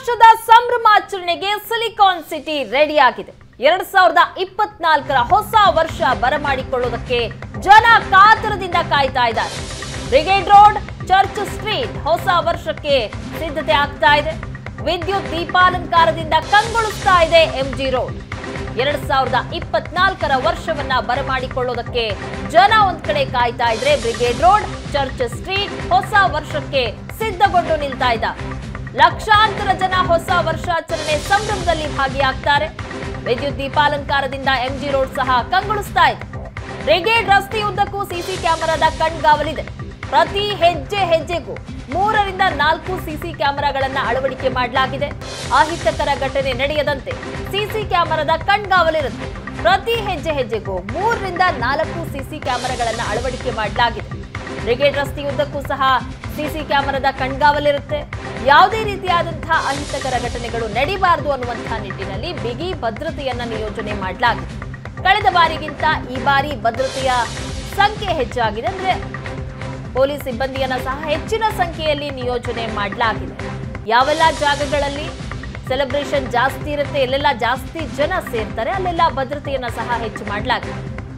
ವರ್ಷದ ಸಂಭ್ರಮಾಚರಣೆಗೆ silicon city ರೆಡಿಯಾಗಿದೆ ಎರಡ್ ಸಾವಿರದ ಇಪ್ಪತ್ನಾಲ್ಕರ ಹೊಸ ವರ್ಷ ಬರಮಾಡಿಕೊಳ್ಳುವುದಕ್ಕೆ ಜನ ಕಾತರದಿಂದ ಕಾಯ್ತಾ ಇದ್ದಾರೆ ಬ್ರಿಗೇಡ್ ರೋಡ್ ಚರ್ಚ್ ಸ್ಟ್ರೀಟ್ ಹೊಸ ವರ್ಷಕ್ಕೆ ಸಿದ್ಧತೆ ಆಗ್ತಾ ಇದೆ ವಿದ್ಯುತ್ ದೀಪಾಲಂಕಾರದಿಂದ ಕಂಗೊಳಿಸ್ತಾ ಇದೆ ಎಂಜಿ ರೋಡ್ ಎರಡ್ ಸಾವಿರದ ಇಪ್ಪತ್ನಾಲ್ಕರ ವರ್ಷವನ್ನ ಬರಮಾಡಿಕೊಳ್ಳೋದಕ್ಕೆ ಜನ ಒಂದ್ ಕಡೆ ಕಾಯ್ತಾ ಇದ್ರೆ ಬ್ರಿಗೇಡ್ ರೋಡ್ ಚರ್ಚ್ ಸ್ಟ್ರೀಟ್ ಹೊಸ ವರ್ಷಕ್ಕೆ ಸಿದ್ಧಗೊಂಡು ನಿಲ್ತಾ ಇದ್ದಾರೆ ಲಕ್ಷಾಂತರ ಜನ ಹೊಸ ವರ್ಷಾಚರಣೆ ಸಂಭ್ರಮದಲ್ಲಿ ಭಾಗಿಯಾಗ್ತಾರೆ ವಿದ್ಯುತ್ ದೀಪಾಲಂಕಾರದಿಂದ ಎಂಜಿ ರೋಡ್ ಸಹ ಕಂಗೊಳಿಸ್ತಾ ಇದೆ ಬ್ರಿಗೇಡ್ ರಸ್ತೆಯುದ್ದಕ್ಕೂ ಸಿಸಿ ಕ್ಯಾಮೆರಾದ ಕಣ್ಗಾವಲಿದೆ ಪ್ರತಿ ಹೆಜ್ಜೆ ಹೆಜ್ಜೆಗೂ ಮೂರರಿಂದ ನಾಲ್ಕು ಸಿಸಿ ಕ್ಯಾಮೆರಾಗಳನ್ನ ಅಳವಡಿಕೆ ಮಾಡಲಾಗಿದೆ ಅಹಿತಕರ ಘಟನೆ ನಡೆಯದಂತೆ ಸಿಸಿ ಕ್ಯಾಮೆರಾದ ಕಣ್ಗಾವಲಿರುತ್ತೆ ಪ್ರತಿ ಹೆಜ್ಜೆ ಹೆಜ್ಜೆಗೂ ಮೂರರಿಂದ ನಾಲ್ಕು ಸಿಸಿ ಕ್ಯಾಮೆರಾಗಳನ್ನ ಅಳವಡಿಕೆ ಮಾಡಲಾಗಿದೆ ಬ್ರಿಗೇಡ್ ರಸ್ತೆಯುದ್ದಕ್ಕೂ ಸಹ ಸಿಸಿ ಕ್ಯಾಮೆರಾದ ಕಣ್ಗಾವಲಿರುತ್ತೆ ಯಾವುದೇ ರೀತಿಯಾದಂತಹ ಅಹಿತಕರ ಘಟನೆಗಳು ನಡೀಬಾರದು ಅನ್ನುವಂತಹ ನಿಟ್ಟಿನಲ್ಲಿ ಬಿಗಿ ಭದ್ರತೆಯನ್ನ ನಿಯೋಜನೆ ಮಾಡಲಾಗಿದೆ ಕಳೆದ ಬಾರಿಗಿಂತ ಈ ಬಾರಿ ಭದ್ರತೆಯ ಸಂಖ್ಯೆ ಹೆಚ್ಚಾಗಿದೆ ಅಂದ್ರೆ ಪೊಲೀಸ್ ಸಿಬ್ಬಂದಿಯನ್ನ ಸಹ ಹೆಚ್ಚಿನ ಸಂಖ್ಯೆಯಲ್ಲಿ ನಿಯೋಜನೆ ಮಾಡಲಾಗಿದೆ ಯಾವೆಲ್ಲ ಜಾಗಗಳಲ್ಲಿ ಸೆಲೆಬ್ರೇಷನ್ ಜಾಸ್ತಿ ಇರುತ್ತೆ ಎಲ್ಲೆಲ್ಲ ಜಾಸ್ತಿ ಜನ ಸೇರ್ತಾರೆ ಅಲ್ಲೆಲ್ಲ ಭದ್ರತೆಯನ್ನ ಸಹ ಹೆಚ್ಚು ಮಾಡಲಾಗಿದೆ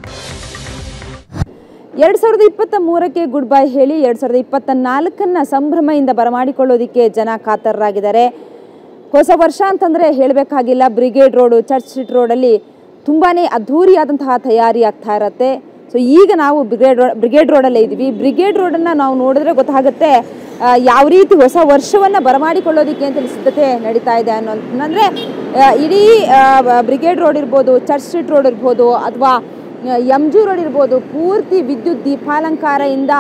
ಎರಡು ಸಾವಿರದ ಇಪ್ಪತ್ತ ಮೂರಕ್ಕೆ ಗುಡ್ ಬೈ ಹೇಳಿ ಎರಡು ಸಾವಿರದ ಇಪ್ಪತ್ತ ನಾಲ್ಕನ್ನು ಸಂಭ್ರಮೆಯಿಂದ ಬರಮಾಡಿಕೊಳ್ಳೋದಕ್ಕೆ ಜನ ಕಾತರರಾಗಿದ್ದಾರೆ ಹೊಸ ವರ್ಷ ಅಂತಂದರೆ ಹೇಳಬೇಕಾಗಿಲ್ಲ ಬ್ರಿಗೇಡ್ ರೋಡು ಚರ್ಚ್ ಸ್ಟ್ರೀಟ್ ರೋಡಲ್ಲಿ ತುಂಬಾ ಅದ್ಧೂರಿಯಾದಂತಹ ತಯಾರಿ ಆಗ್ತಾ ಇರತ್ತೆ ಸೊ ಈಗ ನಾವು ಬ್ರಿಗೇಡ್ ರೋಡ್ ಬ್ರಿಗೇಡ್ ರೋಡಲ್ಲೇ ಇದ್ದೀವಿ ಬ್ರಿಗೇಡ್ ರೋಡನ್ನು ನಾವು ನೋಡಿದ್ರೆ ಗೊತ್ತಾಗುತ್ತೆ ಆ, ಯಾವ ರೀತಿ ಹೊಸ ವರ್ಷವನ್ನು ಬರಮಾಡಿಕೊಳ್ಳೋದಕ್ಕೆ ಅಂತೇಳಿ ಸಿದ್ಧತೆ ನಡೀತಾ ಇದೆ ಅನ್ನೋ ಅಂದರೆ ಇಡೀ ಆ, ಬ್ರಿಗೇಡ್ ರೋಡ್ ಇರ್ಬೋದು ಚರ್ಚ್ ಸ್ಟ್ರೀಟ್ ರೋಡ್ ಇರ್ಬೋದು ಅಥವಾ ಎಮ್ ಜಿ ರೋಡ್ ಇರ್ಬೋದು ಪೂರ್ತಿ ವಿದ್ಯುತ್ ದೀಪಾಲಂಕಾರದಿಂದ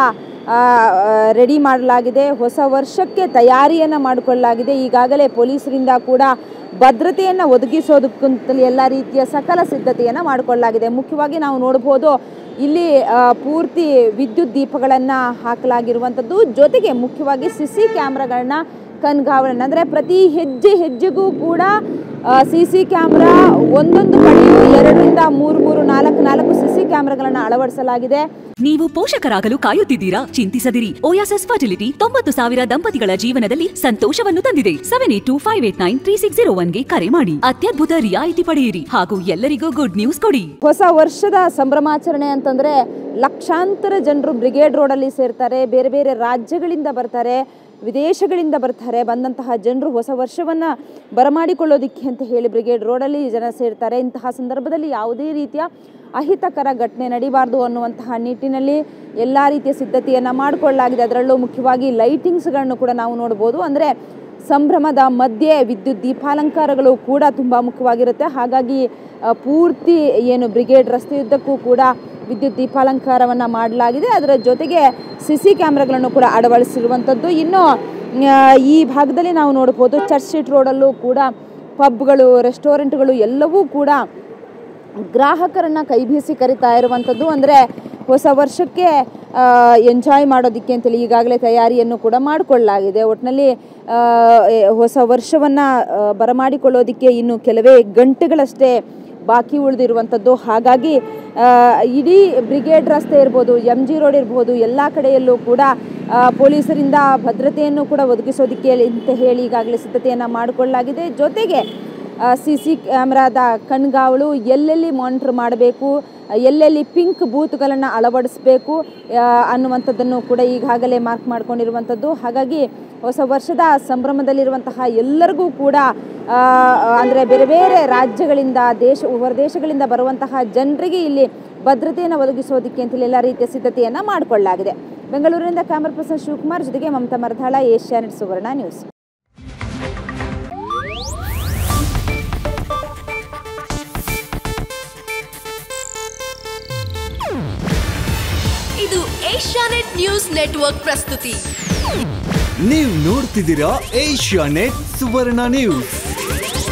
ರೆಡಿ ಮಾಡಲಾಗಿದೆ ಹೊಸ ವರ್ಷಕ್ಕೆ ತಯಾರಿಯನ್ನು ಮಾಡಿಕೊಳ್ಳಲಾಗಿದೆ ಈಗಾಗಲೇ ಪೊಲೀಸರಿಂದ ಕೂಡ ಭದ್ರತೆಯನ್ನು ಒದಗಿಸೋದಕ್ಕಂತಲೇ ಎಲ್ಲ ರೀತಿಯ ಸಕಲ ಸಿದ್ಧತೆಯನ್ನು ಮಾಡಿಕೊಳ್ಳಲಾಗಿದೆ ಮುಖ್ಯವಾಗಿ ನಾವು ನೋಡ್ಬೋದು ಇಲ್ಲಿ ಆ, ಪೂರ್ತಿ ವಿದ್ಯುತ್ ದೀಪಗಳನ್ನು ಹಾಕಲಾಗಿರುವಂಥದ್ದು ಜೊತೆಗೆ ಮುಖ್ಯವಾಗಿ ಸಿ ಸಿ ಕ್ಯಾಮ್ರಾಗಳನ್ನ ಕಣ್ಗಾವಲನ್ನು ಅಂದರೆ ಪ್ರತಿ ಹೆಜ್ಜೆ ಹೆಜ್ಜೆಗೂ ಕೂಡ ಸಿ ಸಿ ಕ್ಯಾಮ್ರಾ ಒಂದೊಂದು ಕಡೆಯೂ ಎರಡರಿಂದ ಮೂರು ಮೂರು ನಾಲ್ಕು ನಾಲ್ಕು ಸಿ ಸಿ ಕ್ಯಾಮ್ರಾಗಳನ್ನು ಅಳವಡಿಸಲಾಗಿದೆ ನೀವು ಪೋಷಕರಾಗಲು ಕಾಯುತ್ತಿದ್ದೀರಾ ಚಿಂತಿಸದಿರಿ ಓಯಾಸಸ್ ಫರ್ಟಿಲಿಟಿ ತೊಂಬತ್ತು ಸಾವಿರ ದಂಪತಿಗಳ ಜೀವನದಲ್ಲಿ ಸಂತೋಷವನ್ನು ತಂದಿದೆ seven eight two five eight nine three six zero ಒನ್ಗೆ ಕರೆ ಮಾಡಿ ಅತ್ಯದ್ಭುತ ರಿಯಾಯಿತಿ ಪಡೆಯಿರಿ ಹಾಗೂ ಎಲ್ಲರಿಗೂ ಗುಡ್ ನ್ಯೂಸ್ ಕೊಡಿ ಹೊಸ ವರ್ಷದ ಸಂಭ್ರಮಾಚರಣೆ ಅಂತಂದರೆ ಲಕ್ಷಾಂತರ ಜನರು ಬ್ರಿಗೇಡ್ ರೋಡಲ್ಲಿ ಸೇರ್ತಾರೆ ಬೇರೆ ಬೇರೆ ರಾಜ್ಯಗಳಿಂದ ಬರ್ತಾರೆ ವಿದೇಶಗಳಿಂದ ಬರ್ತಾರೆ ಬಂದಂತಹ ಜನರು ಹೊಸ ವರ್ಷವನ್ನು ಬರಮಾಡಿಕೊಳ್ಳೋದಿಕ್ಕೆ ಅಂತ ಹೇಳಿ ಬ್ರಿಗೇಡ್ ರೋಡಲ್ಲಿ ಜನ ಸೇರ್ತಾರೆ ಇಂತಹ ಸಂದರ್ಭದಲ್ಲಿ ಯಾವುದೇ ರೀತಿಯ ಅಹಿತಕರ ಘಟನೆ ನಡಿಬಾರ್ದು ಅನ್ನುವಂತಹ ನಿಟ್ಟಿನಲ್ಲಿ ಎಲ್ಲ ರೀತಿಯ ಸಿದ್ಧತೆಯನ್ನು ಮಾಡಿಕೊಳ್ಳಲಾಗಿದೆ ಅದರಲ್ಲೂ ಮುಖ್ಯವಾಗಿ ಲೈಟಿಂಗ್ಸ್ಗಳನ್ನು ಕೂಡ ನಾವು ನೋಡ್ಬೋದು ಅಂದರೆ ಸಂಭ್ರಮದ ಮಧ್ಯೆ ವಿದ್ಯುತ್ ದೀಪಾಲಂಕಾರಗಳು ಕೂಡ ತುಂಬ ಮುಖ್ಯವಾಗಿರುತ್ತೆ ಹಾಗಾಗಿ ಆ, ಪೂರ್ತಿ ಏನು ಬ್ರಿಗೇಡ್ ರಸ್ತೆಯುದ್ದಕ್ಕೂ ಕೂಡ ವಿದ್ಯುತ್ ದೀಪಾಲಂಕಾರವನ್ನು ಮಾಡಲಾಗಿದೆ ಅದರ ಜೊತೆಗೆ ಸಿ ಸಿ ಕ್ಯಾಮ್ರಾಗಳನ್ನು ಕೂಡ ಅಳವಡಿಸಿರುವಂಥದ್ದು ಇನ್ನು ಆ, ಈ ಭಾಗದಲ್ಲಿ ನಾವು ನೋಡ್ಬೋದು ಚರ್ಚ್ ಸ್ಟ್ರೀಟ್ ರೋಡಲ್ಲೂ ಕೂಡ ಪಬ್ಗಳು ರೆಸ್ಟೋರೆಂಟ್ಗಳು ಎಲ್ಲವೂ ಕೂಡ ಗ್ರಾಹಕರನ್ನ ಕೈ ಬೀಸಿ ಕರಿತಾ ಇರುವಂಥದ್ದು ಅಂದರೆ ಹೊಸ ವರ್ಷಕ್ಕೆ ಎಂಜಾಯ್ ಮಾಡೋದಕ್ಕೆ ಅಂತೇಳಿ ಈಗಾಗಲೇ ತಯಾರಿಯನ್ನು ಕೂಡ ಮಾಡಿಕೊಳ್ಳಲಾಗಿದೆ ಒಟ್ಟಿನಲ್ಲಿ ಆ, ಎ, ಹೊಸ ವರ್ಷವನ್ನು ಬರಮಾಡಿಕೊಳ್ಳೋದಕ್ಕೆ ಇನ್ನು ಕೆಲವೇ ಗಂಟೆಗಳಷ್ಟೇ ಬಾಕಿ ಉಳಿದಿರುವಂಥದ್ದು ಹಾಗಾಗಿ ಆ, ಇಡೀ ಬ್ರಿಗೇಡ್ ರಸ್ತೆ ಇರ್ಬೋದು ಎಮ್ ಜಿ ರೋಡ್ ಇರ್ಬೋದು ಎಲ್ಲ ಕಡೆಯಲ್ಲೂ ಕೂಡ ಆ, ಪೊಲೀಸರಿಂದ ಭದ್ರತೆಯನ್ನು ಕೂಡ ಒದಗಿಸೋದಕ್ಕೆ ಅಂತ ಹೇಳಿ ಈಗಾಗಲೇ ಸಿದ್ಧತೆಯನ್ನು ಮಾಡಿಕೊಳ್ಳಲಾಗಿದೆ ಜೊತೆಗೆ ಸಿ ಸಿ ಕ್ಯಾಮ್ರಾದ ಕಣ್ಗಾವಲು ಎಲ್ಲೆಲ್ಲಿ ಮಾನಿಟರ್ ಮಾಡಬೇಕು ಎಲ್ಲೆಲ್ಲಿ ಪಿಂಕ್ ಬೂತ್ಗಳನ್ನು ಅಳವಡಿಸಬೇಕು ಅನ್ನುವಂಥದ್ದನ್ನು ಕೂಡ ಈಗಾಗಲೇ ಮಾರ್ಕ್ ಮಾಡ್ಕೊಂಡಿರುವಂಥದ್ದು ಹಾಗಾಗಿ ಹೊಸ ವರ್ಷದ ಸಂಭ್ರಮದಲ್ಲಿರುವಂತಹ ಎಲ್ಲರಿಗೂ ಕೂಡ ಅಂದರೆ ಬೇರೆ ಬೇರೆ ರಾಜ್ಯಗಳಿಂದ ದೇಶ ಹೊರದೇಶಗಳಿಂದ ಬರುವಂತಹ ಜನರಿಗೆ ಇಲ್ಲಿ ಭದ್ರತೆಯನ್ನು ಒದಗಿಸೋದಕ್ಕೆ ಅಂತೇಳಿ ಎಲ್ಲ ರೀತಿಯ ಸಿದ್ಧತೆಯನ್ನು ಮಾಡಿಕೊಳ್ಳಲಾಗಿದೆ ಬೆಂಗಳೂರಿನಿಂದ ಕ್ಯಾಮರಾ ಪರ್ಸನ್ ಶಿವಕುಮಾರ್ ಜೊತೆಗೆ ಮಮತಾ ಮರಧಾಳ ಏಷ್ಯಾನೆಟ್ ಸುವರ್ಣ ನ್ಯೂಸ್ ಇದು ಏಷ್ಯಾನೆಟ್ ನ್ಯೂಸ್ ನೆಟ್ವರ್ಕ್ ಪ್ರಸ್ತುತಿ ನೀವು ನೋಡ್ತಿದ್ದೀರಾ ಏಷ್ಯಾ ನೆಟ್ ಸುವರ್ಣ ನ್ಯೂಸ್